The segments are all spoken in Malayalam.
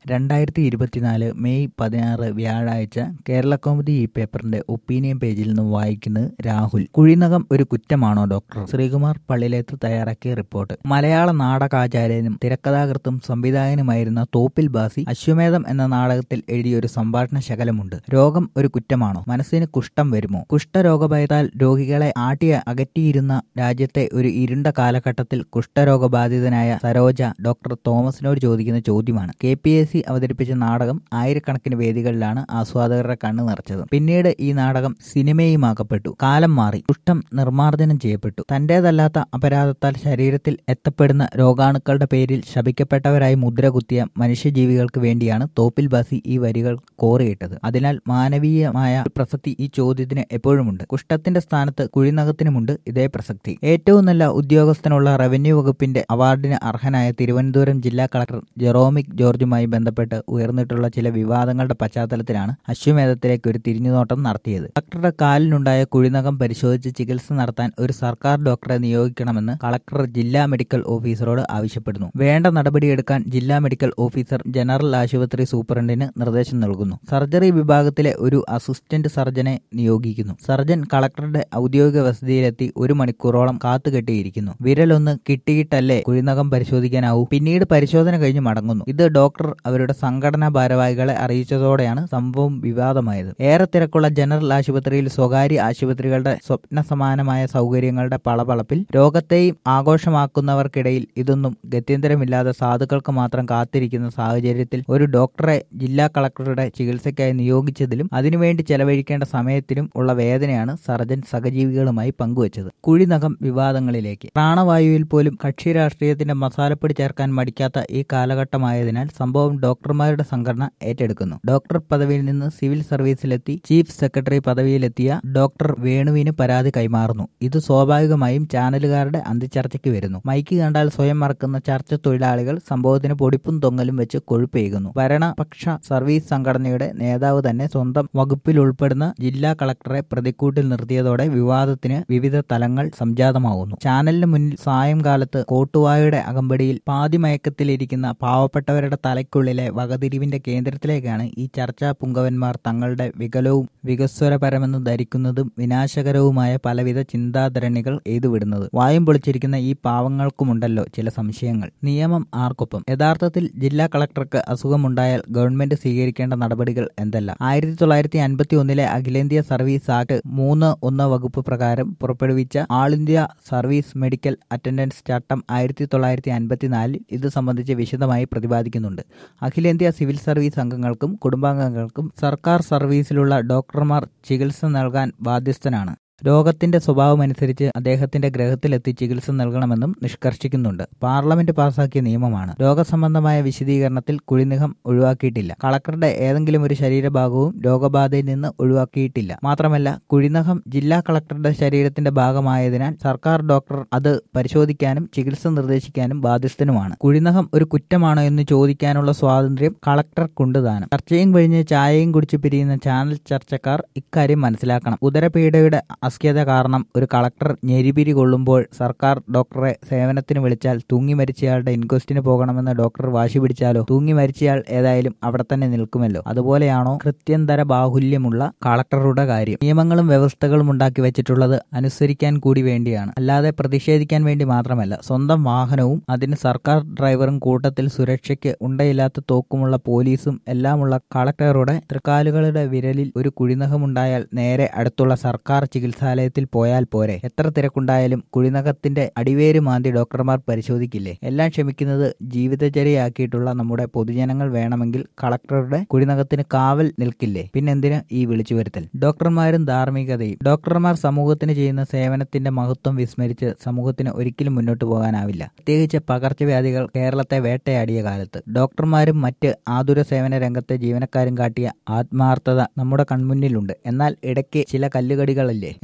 രണ്ടായിരത്തി ഇരുപത്തിനാല് മെയ് പതിനാറ് വ്യാഴാഴ്ച കേരള കൗമുദി ഈ പേപ്പറിന്റെ ഒപ്പീനിയൻ പേജിൽ നിന്ന് വായിക്കുന്നത് രാഹുൽ കുഴിനകം ഒരു കുറ്റമാണോ ഡോക്ടർ ശ്രീകുമാർ പള്ളിലേത്ത് തയ്യാറാക്കിയ റിപ്പോർട്ട് മലയാള നാടകാചാര്യനും തിരക്കഥാകൃത്തും സംവിധായകനുമായിരുന്ന തോപ്പിൽ ബാസി അശ്വമേധം എന്ന നാടകത്തിൽ എഴുതിയ ഒരു സംഭാഷണ ശകലമുണ്ട് രോഗം ഒരു കുറ്റമാണോ മനസ്സിന് കുഷ്ഠം വരുമോ കുഷ്ഠരോഗഭയത്താൽ രോഗികളെ ആട്ടി അകറ്റിയിരുന്ന രാജ്യത്തെ ഒരു ഇരുണ്ട കാലഘട്ടത്തിൽ കുഷ്ഠരോഗബാധിതനായ സരോജ ഡോക്ടർ തോമസിനോട് ചോദിക്കുന്ന ചോദ്യമാണ് കെ പി എസ് സി അവതരിപ്പിച്ച നാടകം ആയിരക്കണക്കിന് വേദികളിലാണ് ആസ്വാദകരുടെ കണ്ണു നിറച്ചത് പിന്നീട് ഈ നാടകം സിനിമയുമാക്കപ്പെട്ടു കാലം മാറി കുഷ്ഠം നിർമ്മാർജ്ജനം ചെയ്യപ്പെട്ടു തന്റേതല്ലാത്ത അപരാധത്താൽ ശരീരത്തിൽ എത്തപ്പെടുന്ന രോഗാണുക്കളുടെ പേരിൽ ശപിക്കപ്പെട്ടവരായി മുദ്ര കുത്തിയ മനുഷ്യജീവികൾക്ക് വേണ്ടിയാണ് തോപ്പിൽ ബാസി ഈ വരികൾ കോറിയിട്ടത് അതിനാൽ മാനവീയമായ ഒരു പ്രസക്തി ഈ ചോദ്യത്തിന് എപ്പോഴുമുണ്ട് കുഷ്ഠത്തിന്റെ സ്ഥാനത്ത് കുഴിനകത്തിനുമുണ്ട് ഇതേ പ്രസക്തി ഏറ്റവും നല്ല ഉദ്യോഗസ്ഥനുള്ള റവന്യൂ വകുപ്പിന്റെ അവാർഡിന് അർഹനായ തിരുവനന്തപുരം ജില്ലാ കളക്ടർ ജെറോമിക് ജോർജുമായി ബന്ധപ്പെട്ട് ഉയർന്നിട്ടുള്ള ചില വിവാദങ്ങളുടെ പശ്ചാത്തലത്തിലാണ് അശ്വമേധത്തിലേക്ക് ഒരു തിരിഞ്ഞുനോട്ടം നടത്തിയത് കളക്ടറുടെ കാലിനുണ്ടായ കുഴിനകം പരിശോധിച്ച് ചികിത്സ നടത്താൻ ഒരു സർക്കാർ ഡോക്ടറെ നിയോഗിക്കണമെന്ന് കളക്ടർ ജില്ലാ മെഡിക്കൽ ഓഫീസറോട് ആവശ്യപ്പെടുന്നു വേണ്ട നടപടിയെടുക്കാൻ ജില്ലാ മെഡിക്കൽ ഓഫീസർ ജനറൽ ആശുപത്രി സൂപ്രണ്ടിന് നിർദ്ദേശം നൽകുന്നു സർജറി വിഭാഗത്തിലെ ഒരു അസിസ്റ്റന്റ് സർജനെ നിയോഗിക്കുന്നു സർജൻ കളക്ടറുടെ ഔദ്യോഗിക വസതിയിലെത്തി ഒരു മണിക്കൂറോളം കാത്തുകെട്ടിയിരിക്കുന്നു വിരലൊന്ന് കിട്ടിയിട്ടല്ലേ കുഴിനകം പരിശോധിക്കാനാവൂ പിന്നീട് പരിശോധന കഴിഞ്ഞ് മടങ്ങുന്നു ഇത് ഡോക്ടർ അവരുടെ സംഘടനാ ഭാരവാഹികളെ അറിയിച്ചതോടെയാണ് സംഭവം വിവാദമായത് ഏറെ തിരക്കുള്ള ജനറൽ ആശുപത്രിയിൽ സ്വകാര്യ ആശുപത്രികളുടെ സ്വപ്ന സമാനമായ സൗകര്യങ്ങളുടെ പളപളപ്പിൽ രോഗത്തെയും ആഘോഷമാക്കുന്നവർക്കിടയിൽ ഇതൊന്നും ഗത്യന്തരമില്ലാതെ സാധുക്കൾക്ക് മാത്രം കാത്തിരിക്കുന്ന സാഹചര്യത്തിൽ ഒരു ഡോക്ടറെ ജില്ലാ കളക്ടറുടെ ചികിത്സയ്ക്കായി നിയോഗിച്ചതിലും അതിനുവേണ്ടി ചെലവഴിക്കേണ്ട സമയത്തിനും ഉള്ള വേദനയാണ് സർജൻ സഹജീവികളുമായി പങ്കുവച്ചത് കുഴിനകം വിവാദങ്ങളിലേക്ക് പ്രാണവായുവിൽ പോലും കക്ഷി രാഷ്ട്രീയത്തിന്റെ മസാലപ്പൊടി ചേർക്കാൻ മടിക്കാത്ത ഈ കാലഘട്ടമായതിനാൽ സംഭവം ഡോക്ടർമാരുടെ സംഘടന ഏറ്റെടുക്കുന്നു ഡോക്ടർ പദവിയിൽ നിന്ന് സിവിൽ സർവീസിലെത്തി ചീഫ് സെക്രട്ടറി പദവിയിലെത്തിയ ഡോക്ടർ വേണുവിന് പരാതി കൈമാറുന്നു ഇത് സ്വാഭാവികമായും ചാനലുകാരുടെ അന്തിച്ചർച്ചയ്ക്ക് വരുന്നു മൈക്ക് കണ്ടാൽ സ്വയം മറക്കുന്ന ചർച്ച തൊഴിലാളികൾ സംഭവത്തിന് പൊടിപ്പും തൊങ്ങലും വെച്ച് കൊഴുപ്പേകുന്നു ഭരണപക്ഷ സർവീസ് സംഘടനയുടെ നേതാവ് തന്നെ സ്വന്തം വകുപ്പിൽ ഉൾപ്പെടുന്ന ജില്ലാ കളക്ടറെ പ്രതിക്കൂട്ടിൽ നിർത്തിയതോടെ വിവാദത്തിന് വിവിധ തലങ്ങൾ സംജാതമാവുന്നു ചാനലിന് മുന്നിൽ സായംകാലത്ത് കോട്ടുവായുടെ അകമ്പടിയിൽ പാതിമയക്കത്തിലിരിക്കുന്ന പാവപ്പെട്ടവരുടെ തലയ്ക്കുള്ളിലെ വകതിരിവിന്റെ കേന്ദ്രത്തിലേക്കാണ് ഈ ചർച്ചാ പുങ്കവന്മാർ തങ്ങളുടെ വികലവും വികസ്വരപരമെന്ന് ധരിക്കുന്നതും വിനാശകരവുമായ പലവിധ ചിന്താധരണികൾ എയ്തുവിടുന്നത് വായും പൊളിച്ചിരിക്കുന്ന ഈ പാവങ്ങൾക്കുമുണ്ടല്ലോ ചില സംശയങ്ങൾ നിയമം ആർക്കൊപ്പം യഥാർത്ഥത്തിൽ ജില്ലാ കളക്ടർക്ക് അസുഖമുണ്ടായാൽ ഗവൺമെന്റ് സ്വീകരിക്കേണ്ട നടപടികൾ എന്തല്ല ആയിരത്തി തൊള്ളായിരത്തി അൻപത്തി ഒന്നിലെ അഖിലേന്ത്യാ സർവീസ് ആക്ട് മൂന്ന് ഒന്ന് വകുപ്പ് പ്രകാരം പുറപ്പെടുവിച്ച all India service medical attendance ചട്ടം ആയിരത്തി തൊള്ളായിരത്തി അൻപത്തിനാലിൽ ഇത് സംബന്ധിച്ച് വിശദമായി പ്രതിപാദിക്കുന്നുണ്ട് അഖിലേന്ത്യാ സിവിൽ സർവീസ് അംഗങ്ങൾക്കും കുടുംബാംഗങ്ങൾക്കും സർക്കാർ സർവീസിലുള്ള ഡോക്ടർമാർ ചികിത്സ നൽകാൻ ബാധ്യസ്ഥനാണ് രോഗത്തിന്റെ സ്വഭാവമനുസരിച്ച് അദ്ദേഹത്തിന്റെ ഗ്രഹത്തിലെത്തി ചികിത്സ നൽകണമെന്നും നിഷ്കർഷിക്കുന്നുണ്ട് പാർലമെന്റ് പാസാക്കിയ നിയമമാണ് രോഗസംബന്ധമായ വിശദീകരണത്തിൽ കുഴിനിഖം ഒഴിവാക്കിയിട്ടില്ല കളക്ടറുടെ ഏതെങ്കിലും ഒരു ശരീരഭാഗവും രോഗബാധയിൽ നിന്ന് ഒഴിവാക്കിയിട്ടില്ല മാത്രമല്ല കുഴിനഖം ജില്ലാ കളക്ടറുടെ ശരീരത്തിന്റെ ഭാഗമായതിനാൽ സർക്കാർ ഡോക്ടർ അത് പരിശോധിക്കാനും ചികിത്സ നിർദ്ദേശിക്കാനും ബാധ്യസ്ഥനുമാണ് കുഴിനഖം ഒരു കുറ്റമാണോ എന്ന് ചോദിക്കാനുള്ള സ്വാതന്ത്ര്യം കളക്ടർക്കുണ്ട് താനും ചർച്ചയും കഴിഞ്ഞ് ചായയും കുടിച്ച് പിരിയുന്ന ചാനൽ ചർച്ചക്കാർ ഇക്കാര്യം മനസ്സിലാക്കണം ഉദരപീഡയുടെ അസ്ക്യത കാരണം ഒരു കളക്ടർ ഞെരിപിരി കൊള്ളുമ്പോൾ സർക്കാർ ഡോക്ടറെ സേവനത്തിന് വിളിച്ചാൽ തൂങ്ങി മരിച്ചയാളുടെ ഇൻക്വസ്റ്റിന് പോകണമെന്ന് ഡോക്ടർ വാശി പിടിച്ചാലോ തൂങ്ങി മരിച്ചയാൾ ഏതായാലും അവിടെ തന്നെ നിൽക്കുമല്ലോ അതുപോലെയാണോ കൃത്യന്തര ബാഹുല്യമുള്ള കളക്ടറുടെ കാര്യം നിയമങ്ങളും വ്യവസ്ഥകളും ഉണ്ടാക്കി വെച്ചിട്ടുള്ളത് അനുസരിക്കാൻ കൂടി വേണ്ടിയാണ് അല്ലാതെ പ്രതിഷേധിക്കാൻ വേണ്ടി മാത്രമല്ല സ്വന്തം വാഹനവും അതിന് സർക്കാർ ഡ്രൈവറും കൂട്ടത്തിൽ സുരക്ഷയ്ക്ക് ഉണ്ടയില്ലാത്ത തോക്കുമുള്ള പോലീസും എല്ലാമുള്ള കളക്ടറുടെ തൃക്കാലുകളുടെ വിരലിൽ ഒരു കുഴിനഖമുണ്ടായാൽ നേരെ അടുത്തുള്ള സർക്കാർ ചികിത്സ ചികിത്സാലയത്തിൽ പോയാൽ പോരെ എത്ര തിരക്കുണ്ടായാലും കുഴിനകത്തിന്റെ അടിവേര് മാന്തി ഡോക്ടർമാർ പരിശോധിക്കില്ലേ എല്ലാം ക്ഷമിക്കുന്നത് ജീവിതചര്യയാക്കിയിട്ടുള്ള നമ്മുടെ പൊതുജനങ്ങൾ വേണമെങ്കിൽ കളക്ടറുടെ കുഴിനകത്തിന് കാവൽ നിൽക്കില്ലേ പിന്നെന്തിന് ഈ വിളിച്ചു വരുത്തൽ ഡോക്ടർമാരും ധാർമ്മികതയും ഡോക്ടർമാർ സമൂഹത്തിന് ചെയ്യുന്ന സേവനത്തിന്റെ മഹത്വം വിസ്മരിച്ച് സമൂഹത്തിന് ഒരിക്കലും മുന്നോട്ട് പോകാനാവില്ല പ്രത്യേകിച്ച് പകർച്ചവ്യാധികൾ കേരളത്തെ വേട്ടയാടിയ കാലത്ത് ഡോക്ടർമാരും മറ്റ് ആതുര സേവന രംഗത്തെ ജീവനക്കാരും കാട്ടിയ ആത്മാർത്ഥത നമ്മുടെ കൺമുന്നിലുണ്ട് എന്നാൽ ഇടയ്ക്ക് ചില കല്ലുകടികളല്ലേ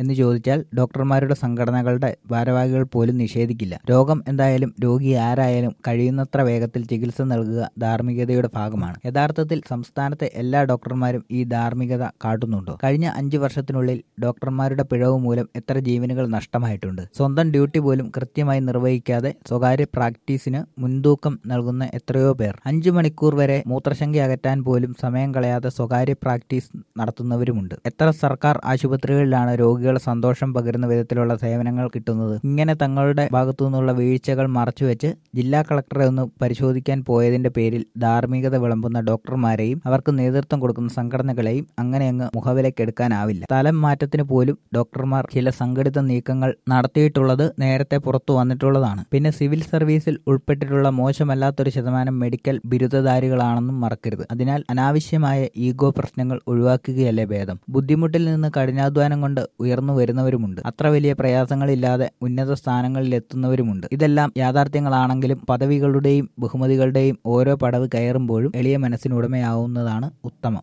എന്ന് ചോദിച്ചാൽ ഡോക്ടർമാരുടെ സംഘടനകളുടെ ഭാരവാഹികൾ പോലും നിഷേധിക്കില്ല രോഗം എന്തായാലും രോഗി ആരായാലും കഴിയുന്നത്ര വേഗത്തിൽ ചികിത്സ നൽകുക ധാർമ്മികതയുടെ ഭാഗമാണ് യഥാർത്ഥത്തിൽ സംസ്ഥാനത്തെ എല്ലാ ഡോക്ടർമാരും ഈ ധാർമ്മികത കാട്ടുന്നുണ്ടോ കഴിഞ്ഞ അഞ്ചു വർഷത്തിനുള്ളിൽ ഡോക്ടർമാരുടെ പിഴവ് മൂലം എത്ര ജീവനുകൾ നഷ്ടമായിട്ടുണ്ട് സ്വന്തം ഡ്യൂട്ടി പോലും കൃത്യമായി നിർവഹിക്കാതെ സ്വകാര്യ പ്രാക്ടീസിന് മുൻതൂക്കം നൽകുന്ന എത്രയോ പേർ അഞ്ചു മണിക്കൂർ വരെ മൂത്രശങ്ക അകറ്റാൻ പോലും സമയം കളയാതെ സ്വകാര്യ പ്രാക്ടീസ് നടത്തുന്നവരുമുണ്ട് എത്ര സർക്കാർ ആശുപത്രികളിലാണ് രോഗികളെ സന്തോഷം പകരുന്ന വിധത്തിലുള്ള സേവനങ്ങൾ കിട്ടുന്നത് ഇങ്ങനെ തങ്ങളുടെ ഭാഗത്തു നിന്നുള്ള വീഴ്ചകൾ മറച്ചുവെച്ച് ജില്ലാ കളക്ടറെ ഒന്ന് പരിശോധിക്കാൻ പോയതിന്റെ പേരിൽ ധാർമ്മികത വിളമ്പുന്ന ഡോക്ടർമാരെയും അവർക്ക് നേതൃത്വം കൊടുക്കുന്ന സംഘടനകളെയും അങ്ങനെ അങ്ങ് മുഖവിലക്കെടുക്കാനാവില്ല സ്ഥലം മാറ്റത്തിന് പോലും ഡോക്ടർമാർ ചില സംഘടിത നീക്കങ്ങൾ നടത്തിയിട്ടുള്ളത് നേരത്തെ പുറത്തു വന്നിട്ടുള്ളതാണ് പിന്നെ സിവിൽ സർവീസിൽ ഉൾപ്പെട്ടിട്ടുള്ള മോശമല്ലാത്തൊരു ശതമാനം മെഡിക്കൽ ബിരുദധാരികളാണെന്നും മറക്കരുത് അതിനാൽ അനാവശ്യമായ ഈഗോ പ്രശ്നങ്ങൾ ഒഴിവാക്കുകയല്ലേ ഭേദം ബുദ്ധിമുട്ടിൽ നിന്ന് കഠിനാധ്വാനം കൊണ്ട് ഉയർന്നു വരുന്നവരുമുണ്ട് അത്ര വലിയ പ്രയാസങ്ങളില്ലാതെ ഉന്നത സ്ഥാനങ്ങളിൽ എത്തുന്നവരുമുണ്ട് ഇതെല്ലാം യാഥാർത്ഥ്യങ്ങളാണെങ്കിലും പദവികളുടെയും ബഹുമതികളുടെയും ഓരോ പടവ് കയറുമ്പോഴും എളിയ മനസ്സിനുടമയാവുന്നതാണ് ഉത്തമം